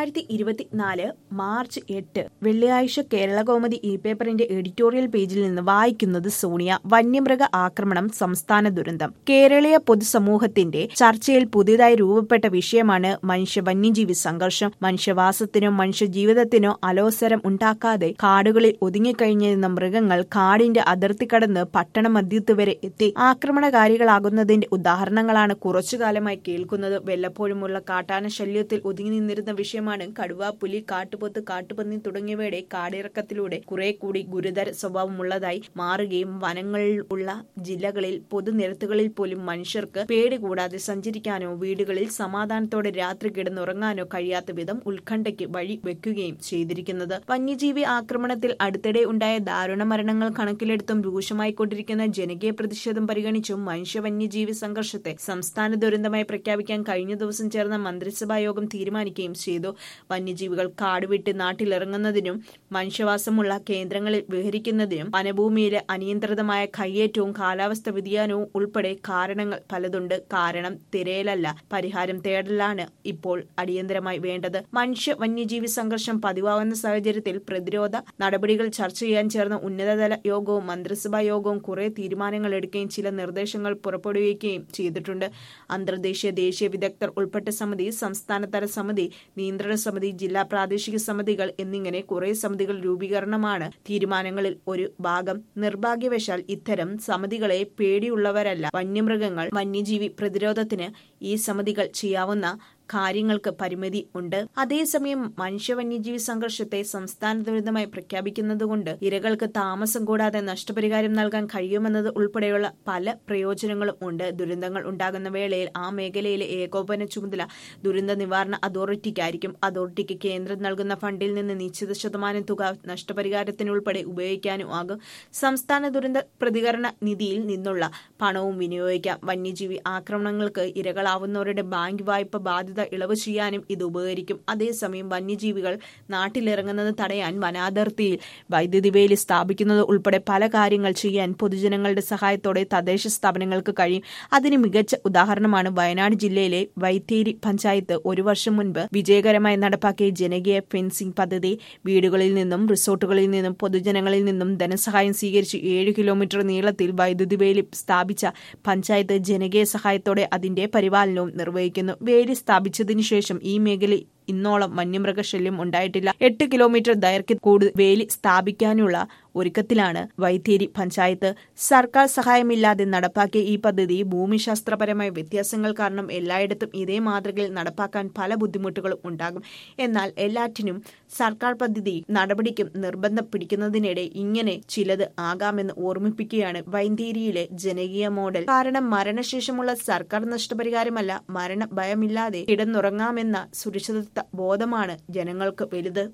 രണ്ടായിരത്തി ഇരുപത്തിനാല് മാർച്ച് എട്ട് വെള്ളിയാഴ്ച കേരളകൗമുദി ഇ പേപ്പറിന്റെ എഡിറ്റോറിയൽ പേജിൽ നിന്ന് വായിക്കുന്നത് സോണിയ വന്യമൃഗ ആക്രമണം സംസ്ഥാന ദുരന്തം കേരളീയ പൊതുസമൂഹത്തിന്റെ ചർച്ചയിൽ പുതിയതായി രൂപപ്പെട്ട വിഷയമാണ് മനുഷ്യ വന്യജീവി സംഘർഷം മനുഷ്യവാസത്തിനോ മനുഷ്യജീവിതത്തിനോ അലോസരം ഉണ്ടാക്കാതെ കാടുകളിൽ ഒതുങ്ങിക്കഴിഞ്ഞിരുന്ന മൃഗങ്ങൾ കാടിന്റെ അതിർത്തി കടന്ന് പട്ടണ മധ്യത്ത് വരെ എത്തി ആക്രമണകാരികളാകുന്നതിന്റെ ഉദാഹരണങ്ങളാണ് കുറച്ചുകാലമായി കേൾക്കുന്നത് വല്ലപ്പോഴുമുള്ള കാട്ടാന ശല്യത്തിൽ ഒതുങ്ങി നിന്നിരുന്ന വിഷയമാണ് കടുവ പുലി കാട്ടുപോത്ത് കാട്ടുപന്നി തുടങ്ങിയവയുടെ കാടിറക്കത്തിലൂടെ കുറെ കൂടി ഗുരുതര സ്വഭാവമുള്ളതായി മാറുകയും വനങ്ങളിൽ ഉള്ള ജില്ലകളിൽ പൊതുനിരത്തുകളിൽ പോലും മനുഷ്യർക്ക് പേടി കൂടാതെ സഞ്ചരിക്കാനോ വീടുകളിൽ സമാധാനത്തോടെ രാത്രി കിടന്നുറങ്ങാനോ കഴിയാത്ത വിധം ഉത്കണ്ഠയ്ക്ക് വഴി വെക്കുകയും ചെയ്തിരിക്കുന്നത് വന്യജീവി ആക്രമണത്തിൽ അടുത്തിടെ ഉണ്ടായ ദാരുണ മരണങ്ങൾ കണക്കിലെടുത്തും രൂക്ഷമായിക്കൊണ്ടിരിക്കുന്ന ജനകീയ പ്രതിഷേധം പരിഗണിച്ചും മനുഷ്യ വന്യജീവി സംഘർഷത്തെ സംസ്ഥാന ദുരന്തമായി പ്രഖ്യാപിക്കാൻ കഴിഞ്ഞ ദിവസം ചേർന്ന മന്ത്രിസഭാ യോഗം തീരുമാനിക്കുകയും ചെയ്തു വന്യജീവികൾ കാടുവിട്ട് നാട്ടിലിറങ്ങുന്നതിനും മനുഷ്യവാസമുള്ള കേന്ദ്രങ്ങളിൽ വിഹരിക്കുന്നതിനും വനഭൂമിയിലെ അനിയന്ത്രിതമായ കയ്യേറ്റവും കാലാവസ്ഥ വ്യതിയാനവും ഉൾപ്പെടെ കാരണങ്ങൾ പലതുണ്ട് കാരണം തിരയലല്ല പരിഹാരം തേടലാണ് ഇപ്പോൾ അടിയന്തരമായി വേണ്ടത് മനുഷ്യ വന്യജീവി സംഘർഷം പതിവാകുന്ന സാഹചര്യത്തിൽ പ്രതിരോധ നടപടികൾ ചർച്ച ചെയ്യാൻ ചേർന്ന ഉന്നതതല യോഗവും മന്ത്രിസഭാ യോഗവും കുറെ തീരുമാനങ്ങൾ എടുക്കുകയും ചില നിർദ്ദേശങ്ങൾ പുറപ്പെടുവിക്കുകയും ചെയ്തിട്ടുണ്ട് അന്തർദേശീയ ദേശീയ വിദഗ്ധർ ഉൾപ്പെട്ട സമിതി സംസ്ഥാനതല സമിതി നിയന്ത്രണ സമിതി ജില്ലാ പ്രാദേശിക സമിതികൾ എന്നിങ്ങനെ കുറെ സമിതികൾ രൂപീകരണമാണ് തീരുമാനങ്ങളിൽ ഒരു ഭാഗം നിർഭാഗ്യവശാൽ ഇത്തരം സമിതികളെ പേടിയുള്ളവരല്ല വന്യമൃഗങ്ങൾ വന്യജീവി പ്രതിരോധത്തിന് ഈ സമിതികൾ ചെയ്യാവുന്ന കാര്യങ്ങൾക്ക് പരിമിതി ഉണ്ട് അതേസമയം മനുഷ്യ വന്യജീവി സംഘർഷത്തെ സംസ്ഥാന ദുരിതമായി പ്രഖ്യാപിക്കുന്നതുകൊണ്ട് ഇരകൾക്ക് താമസം കൂടാതെ നഷ്ടപരിഹാരം നൽകാൻ കഴിയുമെന്നത് ഉൾപ്പെടെയുള്ള പല പ്രയോജനങ്ങളും ഉണ്ട് ദുരന്തങ്ങൾ ഉണ്ടാകുന്ന വേളയിൽ ആ മേഖലയിലെ ഏകോപന ചുമതല ദുരന്ത നിവാരണ അതോറിറ്റിക്കായിരിക്കും അതോറിറ്റിക്ക് കേന്ദ്രം നൽകുന്ന ഫണ്ടിൽ നിന്ന് നിശ്ചിത ശതമാനം തുക നഷ്ടപരിഹാരത്തിനുൾപ്പെടെ ഉപയോഗിക്കാനും ആകും സംസ്ഥാന ദുരന്ത പ്രതികരണ നിധിയിൽ നിന്നുള്ള പണവും വിനിയോഗിക്കാം വന്യജീവി ആക്രമണങ്ങൾക്ക് ഇരകളാവുന്നവരുടെ ബാങ്ക് വായ്പ ബാധ്യത ഇളവ് ചെയ്യാനും ഇത് ഉപകരിക്കും അതേസമയം വന്യജീവികൾ നാട്ടിലിറങ്ങുന്നത് തടയാൻ വനാതിർത്തിയിൽ വൈദ്യുതി വേലി സ്ഥാപിക്കുന്നത് ഉൾപ്പെടെ പല കാര്യങ്ങൾ ചെയ്യാൻ പൊതുജനങ്ങളുടെ സഹായത്തോടെ തദ്ദേശ സ്ഥാപനങ്ങൾക്ക് കഴിയും അതിന് മികച്ച ഉദാഹരണമാണ് വയനാട് ജില്ലയിലെ വൈത്തേരി പഞ്ചായത്ത് ഒരു വർഷം മുൻപ് വിജയകരമായി നടപ്പാക്കിയ ജനകീയ ഫെൻസിംഗ് പദ്ധതി വീടുകളിൽ നിന്നും റിസോർട്ടുകളിൽ നിന്നും പൊതുജനങ്ങളിൽ നിന്നും ധനസഹായം സ്വീകരിച്ച് ഏഴ് കിലോമീറ്റർ നീളത്തിൽ വൈദ്യുതി വേലി സ്ഥാപിച്ച പഞ്ചായത്ത് ജനകീയ സഹായത്തോടെ അതിന്റെ പരിപാലനവും നിർവഹിക്കുന്നു വേലി സ്ഥാപിച്ചതിനു ശേഷം ഈ മേഖലയിൽ ഇന്നോളം വന്യമൃഗശല്യം ഉണ്ടായിട്ടില്ല എട്ട് കിലോമീറ്റർ ദൈർഘ്യം കൂടുതൽ വേലി സ്ഥാപിക്കാനുള്ള ഒരുക്കത്തിലാണ് വൈത്തേരി പഞ്ചായത്ത് സർക്കാർ സഹായമില്ലാതെ നടപ്പാക്കിയ ഈ പദ്ധതി ഭൂമിശാസ്ത്രപരമായ വ്യത്യാസങ്ങൾ കാരണം എല്ലായിടത്തും ഇതേ മാതൃകയിൽ നടപ്പാക്കാൻ പല ബുദ്ധിമുട്ടുകളും ഉണ്ടാകും എന്നാൽ എല്ലാറ്റിനും സർക്കാർ പദ്ധതി നടപടിക്കും നിർബന്ധം പിടിക്കുന്നതിനിടെ ഇങ്ങനെ ചിലത് ആകാമെന്ന് ഓർമ്മിപ്പിക്കുകയാണ് വൈന്തേരിയിലെ ജനകീയ മോഡൽ കാരണം മരണശേഷമുള്ള സർക്കാർ നഷ്ടപരിഹാരമല്ല മരണ ഭയമില്ലാതെ കിടന്നുറങ്ങാമെന്ന സുരക്ഷിത ബോധമാണ് ജനങ്ങൾക്ക് വലുത്